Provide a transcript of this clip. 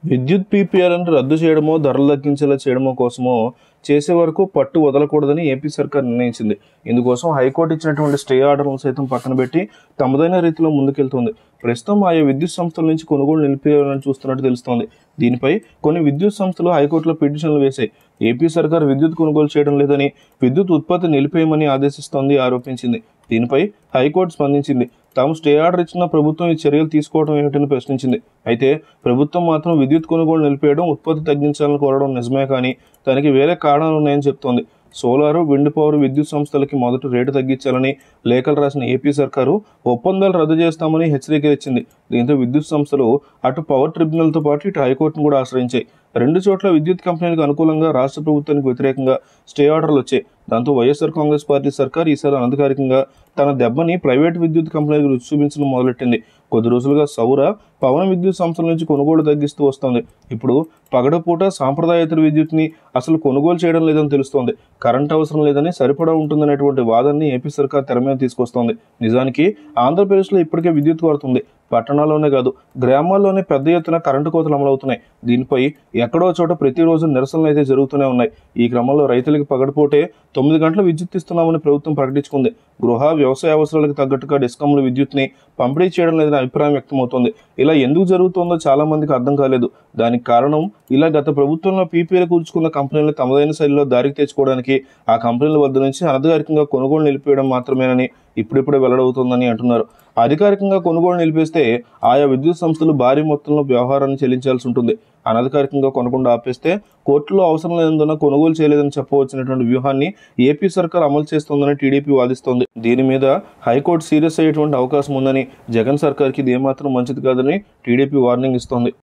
విద్యుత్ పీపీఆర్ను రద్దు చేయడమో ధరలు తగ్గించేలా చేయడమో కోసమో చేసే వరకు పట్టు వదలకూడదని ఏపీ సర్కార్ నిర్ణయించింది ఇందుకోసం హైకోర్టు ఇచ్చినటువంటి స్టే ఆర్డర్లను సైతం పక్కన పెట్టి తమదైన రీతిలో ముందుకెళ్తుంది ప్రస్తుతం ఆయా విద్యుత్ సంస్థల నుంచి కొనుగోలు నిలిపేయాలని చూస్తున్నట్టు తెలుస్తోంది దీనిపై కొన్ని విద్యుత్ సంస్థలు హైకోర్టులో పిటిషన్లు వేశాయి ఏపీ సర్కార్ విద్యుత్ కొనుగోలు చేయడం లేదని విద్యుత్ ఉత్పత్తి నిలిపేయమని ఆదేశిస్తోంది ఆరోపించింది దీనిపై హైకోర్టు స్పందించింది తాము స్టే ఆర్డర్ ఇచ్చిన ప్రభుత్వం ఈ చర్యలు తీసుకోవడం ఏమిటని ప్రశ్నించింది అయితే ప్రభుత్వం మాత్రం విద్యుత్ కొనుగోలు నిలిపేయడం ఉత్పత్తి తగ్గించాలని కోరడం నిజమే కానీ దానికి వేరే కారణాలు ఉన్నాయని చెప్తోంది సోలారు విండ్ పవర్ విద్యుత్ సంస్థలకి మొదట రేటు తగ్గించాలని లేఖలు రాసిన ఏపీ సర్కారు ఒప్పందాలు రద్దు చేస్తామని హెచ్చరిక ఇచ్చింది దీంతో విద్యుత్ సంస్థలు అటు పవర్ ట్రిబ్యునల్తో పాటు ఇటు హైకోర్టును కూడా ఆశ్రయించాయి రెండు చోట్ల విద్యుత్ కంపెనీలకు అనుకూలంగా రాష్ట్ర ప్రభుత్వానికి వ్యతిరేకంగా స్టే ఆర్డర్లు వచ్చాయి దాంతో వైఎస్ఆర్ కాంగ్రెస్ పార్టీ సర్కార్ ఈసారి అనధికారికంగా తన దెబ్బని ప్రైవేట్ విద్యుత్ కంపెనీలకు రుచి చూపించడం మొదలెట్టింది కొద్ది రోజులుగా సౌర పవన విద్యుత్ సంస్థల నుంచి కొనుగోలు తగ్గిస్తూ వస్తోంది ఇప్పుడు పగడపూట సాంప్రదాయేతర విద్యుత్ని అసలు కొనుగోలు చేయడం లేదని తెలుస్తోంది కరెంట్ అవసరం లేదని సరిపడా ఉంటుందనేటువంటి వాదనని ఏపీ సర్కార్ తెర మీద తీసుకొస్తోంది నిజానికి ఆంధ్రప్రదేశ్లో ఇప్పటికే విద్యుత్ కొరత ఉంది పట్టణాల్లోనే కాదు గ్రామాల్లోనే పెద్ద ఎత్తున కరెంటు కోతలు అమలవుతున్నాయి దీనిపై ఎక్కడో చోట ప్రతిరోజు నిరసనలు అయితే జరుగుతూనే ఉన్నాయి ఈ క్రమంలో రైతులకి పగడపోటే తొమ్మిది గంటల విద్యుత్ ఇస్తున్నామని ప్రభుత్వం ప్రకటించుకుంది గృహ వ్యవసాయ అవసరాలకు తగ్గట్టుగా డిస్కంలు విద్యుత్ని పంపిణీ చేయడం లేదని అభిప్రాయం వ్యక్తమవుతోంది ఇలా ఎందుకు జరుగుతోందో చాలా మందికి అర్థం కాలేదు దానికి కారణం ఇలా గత ప్రభుత్వంలో పీపీఎల్ కూర్చుకున్న కంపెనీలు తమదైన శైలిలో దారికి తెచ్చుకోవడానికి ఆ కంపెనీల వద్ద నుంచి అనధికారికంగా కొనుగోలు నిలిపేయడం మాత్రమేనని ఇప్పుడిప్పుడే వెల్లడవుతోందని అంటున్నారు అధికారికంగా కొనుగోలు నిలిపేస్తే ఆయా విద్యుత్ సంస్థలు భారీ మొత్తంలో వ్యవహారాన్ని చెల్లించాల్సి ఉంటుంది అనధికారికంగా కొనకుండా ఆపేస్తే కోర్టులో అవసరం లేనందున కొనుగోలు చేయలేదని చెప్పవచ్చినటువంటి వ్యూహాన్ని ఏపీ సర్కార్ అమలు చేస్తోందని టీడీపీ వాదిస్తోంది దీని మీద హైకోర్టు సీరియస్ అయ్యేటువంటి అవకాశం ఉందని జగన్ సర్కార్కి ఇది ఏమాత్రం మంచిది కాదని టీడీపీ వార్నింగ్ ఇస్తోంది